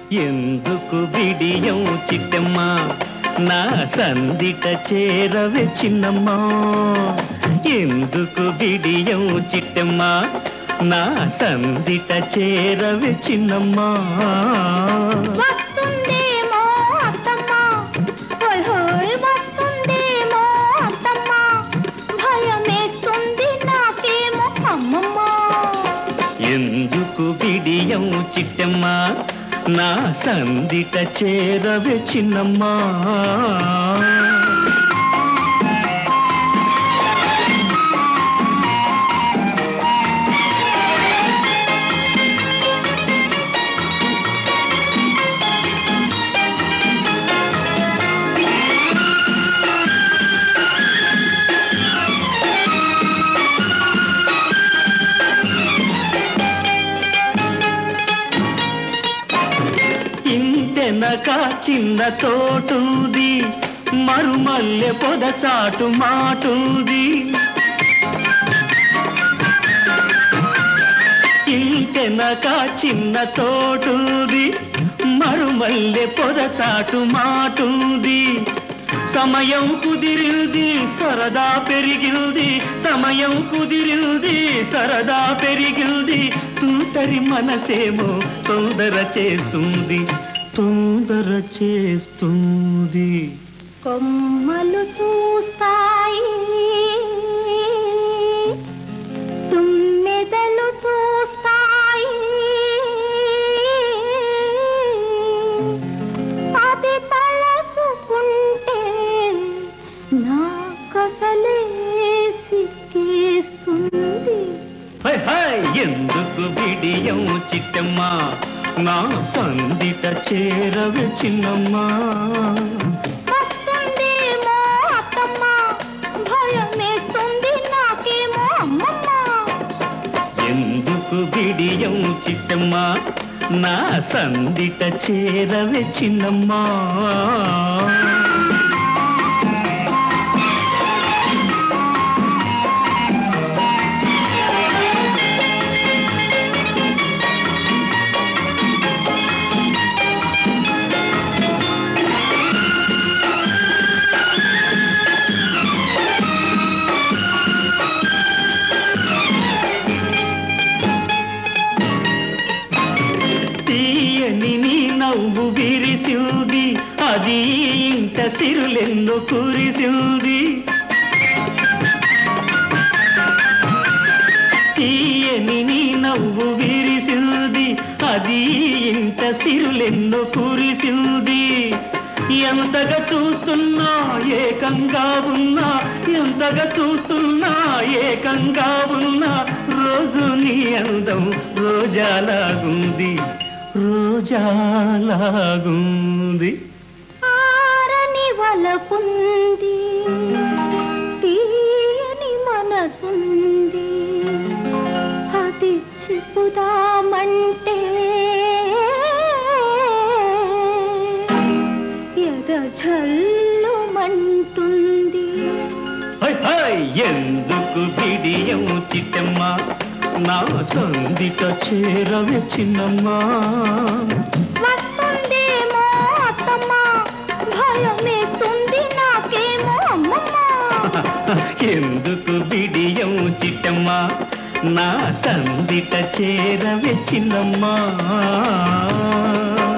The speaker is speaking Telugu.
ఎందుకు బిడియం చిట్టమ్మ నా సందిట చేరవే చిన్నమ్మ ఎందుకు బిడియం చిట్టమ్మ నా సందిట చేరవే చిన్నమ్మ వస్తుందేమో అత్తమ్మ హోయ్ హోయ్ వస్తుందేమో అత్తమ్మ భయమేస్తుంది నాకేమో అమ్మమ్మ ఎందుకు బిడియం చిట్టమ్మ నా సందిట చేరవే చిన్నమ్మా ఇంటెనక చిన్న తోటుంది మరుమల్లె పొద చాటు మాటుంది ఇంటెనక చిన్న తోటుంది మరుమల్లె పొద చాటు మాటుంది సమయం కుదిరింది సరదా పెరిగింది సమయం కుదిరింది సరదా పెరిగింది తూటరి మనసేమో తొందర చేస్తుంది తొందర చేస్తుంది కొమ్మలు చూస్తాయి తుమ్మెదలు చూస్తాయి అది తలచుకుంటే నా కసలే సిక్కేస్తుంది హై హై ఎందుకు బిడియం చిట్టమ్మ నా సందిట చేరవే చిన్నమ్మా వస్తుందేమో అత్తమ్మ భయమేస్తుంది నాకేమో అమ్మమ్మ ఎందుకు బిడియం చిట్టమ్మ నా సందిట చేరవే చిన్నమ్మా తీయని నీ నవ్వు విరిసింది అది ఇంట సిరులెన్ను కురిసింది తీయని నీ నవ్వు విరిసింది అది ఇంట సిరులెన్ను కురిసింది ఎంతగా చూస్తున్నా ఏకంగా ఉన్నా ఎంతగా చూస్తున్నా ఏకంగా ఉన్నా రోజు నీ అందం రోజాలాగుంది రోజాలాగుంది ఆరని వలపుంది తీయని మనసుంది అది చెప్పుదామంటే ఎద జల్లుమంటుంది హై హై ఎందుకు బిడియం చిట్టమ్మ నా సందిట చేరవే చిన్నమ్మా వస్తుందేమో అత్తమ్మ భయమేస్తుంది నాకేమో అమ్మమ్మ ఎందుకు బిడియం చిట్టమ్మ నా సందిట చేరవే చిన్నమ్మా